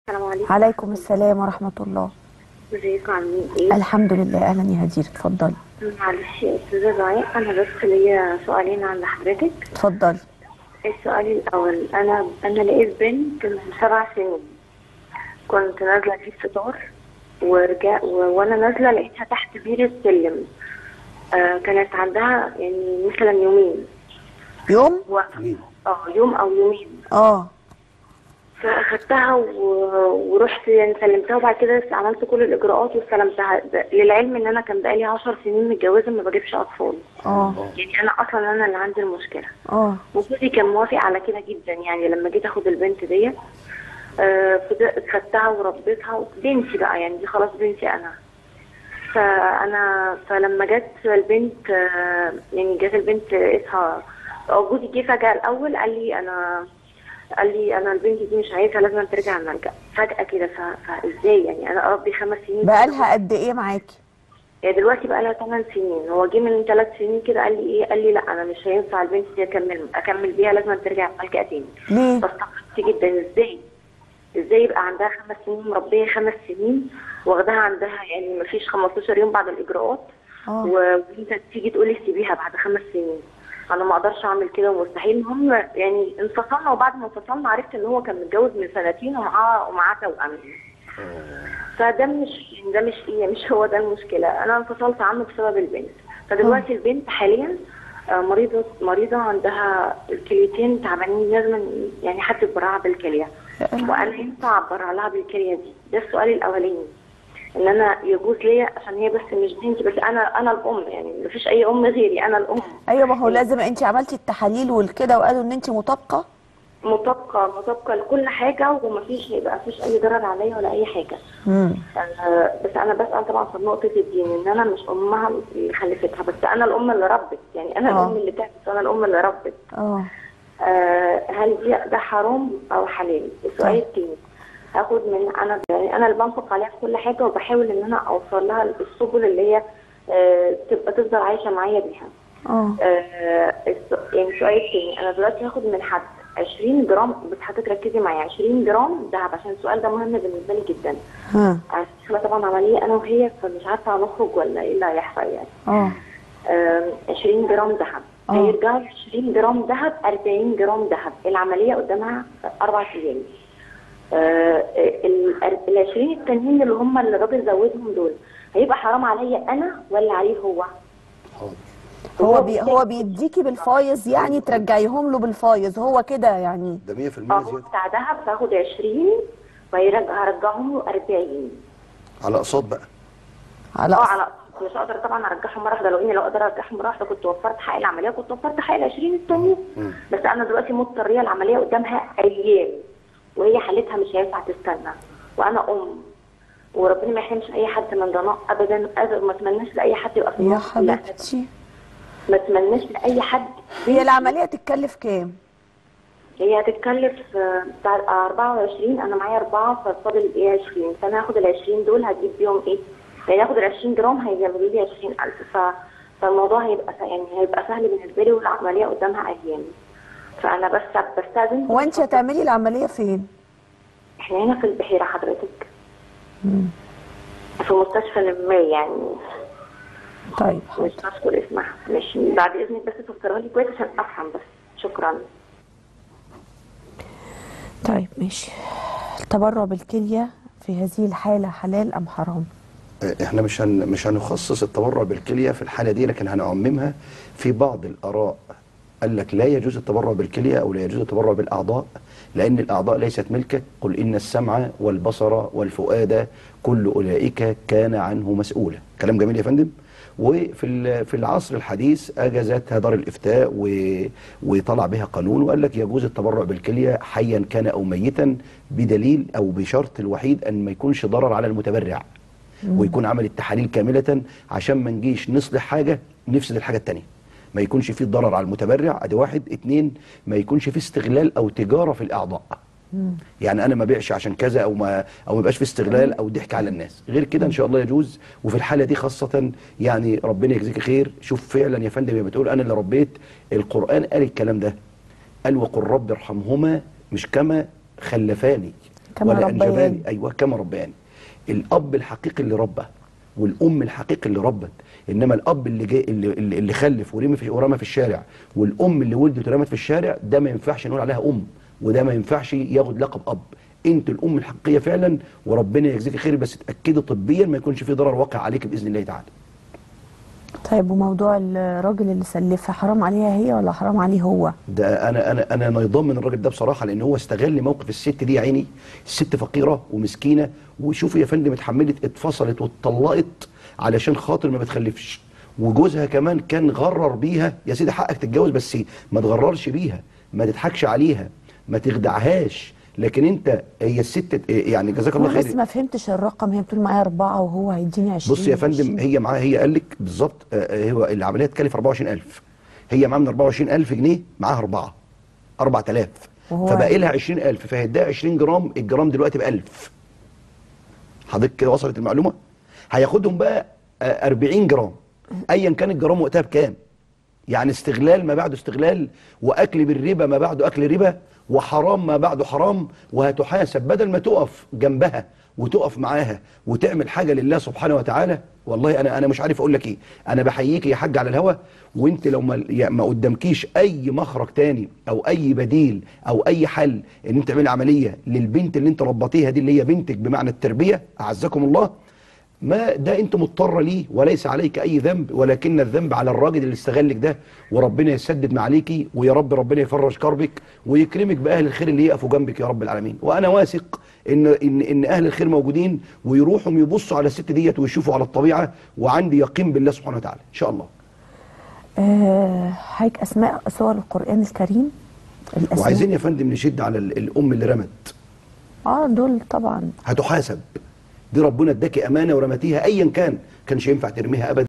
السلام عليكم عليكم السلام ورحمة الله ازيكم عاملين ايه؟ الحمد لله أهلا يا هدير اتفضلي معلش يا استاذة دعاء انا بس ليا سؤالين عند حضرتك اتفضلي السؤال الاول انا انا لقيت بنت من سبع سنين كنت نازله في الفطار ورجع و- وانا نازله لقيتها تحت بير السلم آه كانت عندها يعني مثلا يومين يوم و... اه يوم او يومين اه فاخدتها و- ورحت يعني سلمتها وبعد كده عملت كل الاجراءات وسلمتها ده- للعلم ان انا كان بقالي 10 سنين متجوزه ما بجيبش اطفال اه يعني انا اصلا انا اللي عندي المشكله اه وجوزي كان موافق على كده جدا يعني لما جيت اخد البنت ديت آه، فض- خدتها وربيتها بنتي بقى يعني دي خلاص بنتي انا فانا فلما جت البنت آه، يعني جت البنت لقيتها آه، جوزي جه فجأة الأول قال لي أنا قال لي أنا البنت دي مش عايزها لازم ترجع الملجأ فجأة كده ف- فإزاي يعني أنا أربي خمس سنين بقالها قد إيه معاكي؟ هي دلوقتي بقى لها 8 سنين هو جه من 3 سنين كده قال لي ايه قال لي لا انا مش هينفع البنت دي اكمل اكمل بيها لازم ترجع ملجأ تاني ليه؟ فاستغربت جدا ازاي ازاي يبقى عندها خمس سنين مربيه خمس سنين واخداها عندها يعني ما فيش 15 يوم بعد الاجراءات اه و- وانت تيجي تقولي سيبيها بعد خمس سنين انا ما اقدرش اعمل كده ومستحيل هم يعني انفصلنا وبعد ما انفصلنا عرفت ان هو كان متجوز من سنتين ومعاه ومعاه توأم فده مش ده مش ايه مش هو ده المشكله انا انفصلت عنه بسبب البنت فدلوقتي البنت حاليا آه، مريضه مريضه عندها الكليتين تعبانين لازم يعني حد يبرعها بالكليه وانا ينفع ابرع لها بالكليه دي ده السؤال الاولاني ان انا يجوز ليا عشان هي بس مش بنتي بس انا انا الام يعني مفيش اي ام غيري انا الام ايوه ما هو لازم انت عملتي التحاليل والكده وقالوا ان انت مطابقه مطابقه مطابقه لكل حاجه ومفيش يبقى مفيش اي ضرر عليا ولا اي حاجه امم آه، بس انا بسال طبعا في نقطه الدين ان انا مش امها اللي خلفتها بس انا الام اللي ربت يعني انا آه. الام اللي تعبت وانا الام اللي ربت اه آه، هل دي ده حرام او حلال السؤال طيب. التاني هاخد من انا يعني انا اللي بنفق عليها في كل حاجه وبحاول ان انا اوصل لها السبل اللي هي آه، تبقى تفضل عايشه معايا بيها اه آه، الس- يعني السؤال التاني انا دلوقتي هاخد من حد 20 جرام بس حضرتك ركزي معايا 20 جرام دهب عشان السؤال ده مهم بالنسبه لي جدا ها عشان طبعا عمليه انا وهي فمش عارفه هنخرج ولا ايه اللي هيحصل يعني اه آم، 20 جرام ذهب آه. هيرجعوا 20 جرام ذهب 40 جرام ذهب العمليه قدامها اربع ايام آه، ال ال 20 التانيين اللي هم اللي الراجل زودهم دول هيبقى حرام عليا انا ولا عليه هو؟ هو بي هو بيديكي بالفايز يعني ترجعيهم له بالفايز هو كده يعني ده 100% اه زياده هو بتاع ذهب فاخد 20 وهيرجع هرجعهم له 40 على اقساط بقى على اه أصل. على مش هقدر طبعا ارجعهم مره واحده لو اني لو اقدر ارجعهم مره واحده كنت وفرت حق العمليه كنت وفرت حق ال 20 التانيين مم. بس انا دلوقتي مضطريه العمليه قدامها ايام وهي حالتها مش هينفع تستنى وانا ام وربنا ما يحرمش اي حد من ضناء ابدا أبدا ما اتمناش لاي حد يبقى في يا النص لا حبيبتي ما اتمناش لاي حد هي العمليه تتكلف كام؟ هي هتتكلف آه، بتاع 24 انا معايا اربعه ففاضل ايه 20 فانا هاخد ال 20 دول هجيب بيهم ايه؟ يعني هاخد ال 20 جرام هيجيبوا لي 20000 ف فالموضوع هيبقى س- يعني هيبقى سهل بالنسبه لي والعمليه قدامها ايام فانا بس بستاذن هو انت هتعملي العمليه فين؟ احنا هنا في البحيره حضرتك في مستشفى ما يعني طيب مش هذكر اسمها مش بعد اذنك بس تفسرها لي كويس عشان افهم بس شكرا طيب ماشي التبرع بالكليه في هذه الحاله حلال ام حرام؟ احنا مش هن مش هنخصص التبرع بالكليه في الحاله دي لكن هنعممها في بعض الاراء قال لك لا يجوز التبرع بالكليه او لا يجوز التبرع بالاعضاء لان الاعضاء ليست ملكك قل ان السمع والبصر والفؤاد كل اولئك كان عنه مسؤولا كلام جميل يا فندم وفي ال- في العصر الحديث اجازتها دار الافتاء و- وطلع بها قانون وقال لك يجوز التبرع بالكليه حيا كان او ميتا بدليل او بشرط الوحيد ان ما يكونش ضرر على المتبرع ويكون عمل التحاليل كاملة عشان ما نجيش نصلح حاجة نفسد الحاجة التانية ما يكونش فيه ضرر على المتبرع ادي واحد اتنين ما يكونش فيه استغلال او تجارة في الاعضاء يعني انا ما بيعش عشان كذا او ما او ما يبقاش في استغلال او ضحك على الناس غير كده ان شاء الله يجوز وفي الحاله دي خاصه يعني ربنا يجزيك خير شوف فعلا يا فندم يا بتقول انا اللي ربيت القران قال الكلام ده قال وقل رب ارحمهما مش كما خلفاني كما ولا ربياني. انجباني ايوه كما ربياني الاب الحقيقي اللي ربى والام الحقيقي اللي ربت انما الاب اللي جاي اللي, اللي اللي خلف ورمي في ورمى في الشارع والام اللي ولدت ورمت في الشارع ده ما ينفعش نقول عليها ام وده ما ينفعش ياخد لقب اب انت الام الحقيقيه فعلا وربنا يجزيك خير بس اتاكدي طبيا ما يكونش في ضرر واقع عليك باذن الله تعالى طيب وموضوع الراجل اللي سلفها حرام عليها هي ولا حرام عليه هو ده انا انا انا نيضان من الراجل ده بصراحه لان هو استغل موقف الست دي يا عيني الست فقيره ومسكينه وشوفي يا فندم اتحملت اتفصلت واتطلقت علشان خاطر ما بتخلفش وجوزها كمان كان غرر بيها يا سيدي حقك تتجوز بس ما تغررش بيها ما تضحكش عليها ما تخدعهاش لكن انت هي الست يعني جزاك الله انا بس خير ما فهمتش الرقم هي بتقول معايا أربعة وهو هيديني 20 بص يا فندم 20. هي معاها هي قال لك بالظبط آه، آه، هو العمليه تكلف 24000 هي معاها من 24000 جنيه معاها اربعه 4000 وهو- فباقي لها 20000 فهيديها 20 جرام الجرام دلوقتي ب 1000 حضرتك كده وصلت المعلومه هياخدهم بقى آه، 40 جرام ايا كان الجرام وقتها بكام يعني استغلال ما بعده استغلال واكل بالربا ما بعده اكل ربا وحرام ما بعده حرام وهتحاسب بدل ما تقف جنبها وتقف معاها وتعمل حاجه لله سبحانه وتعالى والله انا انا مش عارف اقول لك ايه انا بحييك يا حاج على الهوا وانت لو ما يعني ما قدامكيش اي مخرج تاني او اي بديل او اي حل ان انت تعملي عمليه للبنت اللي انت ربطيها دي اللي هي بنتك بمعنى التربيه اعزكم الله ما ده انت مضطر ليه وليس عليك اي ذنب ولكن الذنب على الراجل اللي استغلك ده وربنا يسدد ما عليكي ويا رب ربنا يفرج كربك ويكرمك باهل الخير اللي يقفوا جنبك يا رب العالمين وانا واثق ان ان ان اهل الخير موجودين ويروحوا يبصوا على الست ديت ويشوفوا على الطبيعه وعندي يقين بالله سبحانه وتعالى ان شاء الله آه حضرتك أسماء سور القرآن الكريم الأسماء وعايزين يا فندم نشد على ال- الام اللي رمت اه دول طبعا هتحاسب دي ربنا اداكي امانه ورمتيها ايا كان كانش ينفع ترميها ابدا